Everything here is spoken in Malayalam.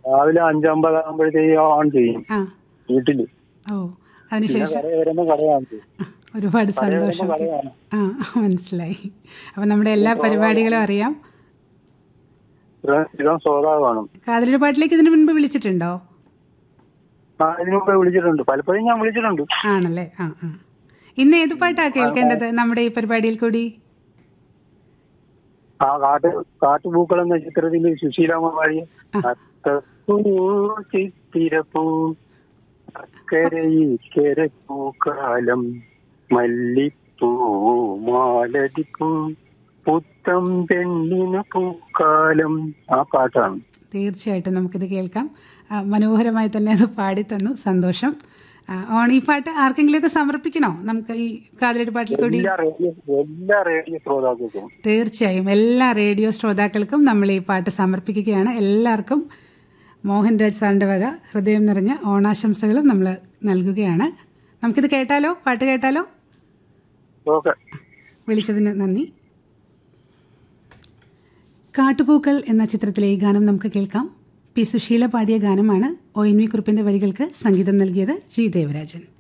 രാവിലെ അഞ്ചമ്പതാകുമ്പോഴത്തേക്ക് ഓൺ ചെയ്യും ആ വീട്ടില് ഓ പിന്നെ അതിനുശേഷം കട വരുമ്പോ കടയാണ് ചെയ്യും ഒരുപാട് കട വരുമ്പോ സന്തോഷം കടയാണ് ആ മനസ്സിലായി അപ്പം നമ്മുടെ എല്ലാ പരിപാടികളും അറിയാം ഇത്രയും സ്ഥിരം ശ്രോതാവാണ് കാതലൊരു പാട്ടിലേക്ക് ഇതിനു മുൻപ് വിളിച്ചിട്ടുണ്ടോ ആ ഇതിനു മുമ്പേ വിളിച്ചിട്ടുണ്ട് പലപ്പോഴും ഞാൻ വിളിച്ചിട്ടുണ്ട് ആണല്ലേ ആ ആ ഇന്ന് ഏത് പാട്ടാ കേൾക്കേണ്ടത് നമ്മുടെ ഈ പരിപാടിയിൽ കൂടി ആ കാട്ട് കാട്ടുപൂക്കൾ എന്ന ചിത്രത്തിൽ സുശീലാമ്മ പാടിയ അത്തപ്പൂ ചിത്തിരപ്പൂ അക്കരയിക്കര പൂക്കാലം മല്ലിപ്പൂ മാലതിപ്പൂ പുത്തം പെണ്ണിന് പൂക്കാലം ആ പാട്ടാണ് തീർച്ചയായിട്ടും നമുക്കിത് കേൾക്കാം ആ, മനോഹരമായി തന്നെ അത് പാടിത്തന്നു സന്തോഷം ആ, ഓണി പാട്ട് ആർക്കെങ്കിലുമൊക്കെ സമർപ്പിക്കണോ നമുക്ക് ഈ കാതലൊരു പാട്ടിൽ കൂടി എല്ലാ റേഡിയോ എല്ലാ റേഡിയോ ശ്രോതാക്കൾക്കും തീർച്ചയായും എല്ലാ റേഡിയോ ശ്രോതാക്കൾക്കും നമ്മൾ ഈ പാട്ട് സമർപ്പിക്കുകയാണ് എല്ലാവർക്കും മോഹൻരാജ് സാറിൻ്റെ വക ഹൃദയം നിറഞ്ഞ ഓണാശംസകളും നമ്മൾ നൽകുകയാണ് നമുക്കിത് കേട്ടാലോ പാട്ട് കേട്ടാലോ ഓക്കെ വിളിച്ചതിന് നന്ദി കാട്ടുപൂക്കൾ എന്ന ചിത്രത്തിലെ ഈ ഗാനം നമുക്ക് കേൾക്കാം പി സുശീല പാടിയ ഗാനമാണ് ഒ എൻ വി കുറിപ്പിന്റെ വരികൾക്ക് സംഗീതം നൽകിയത് ജി ദേവരാജൻ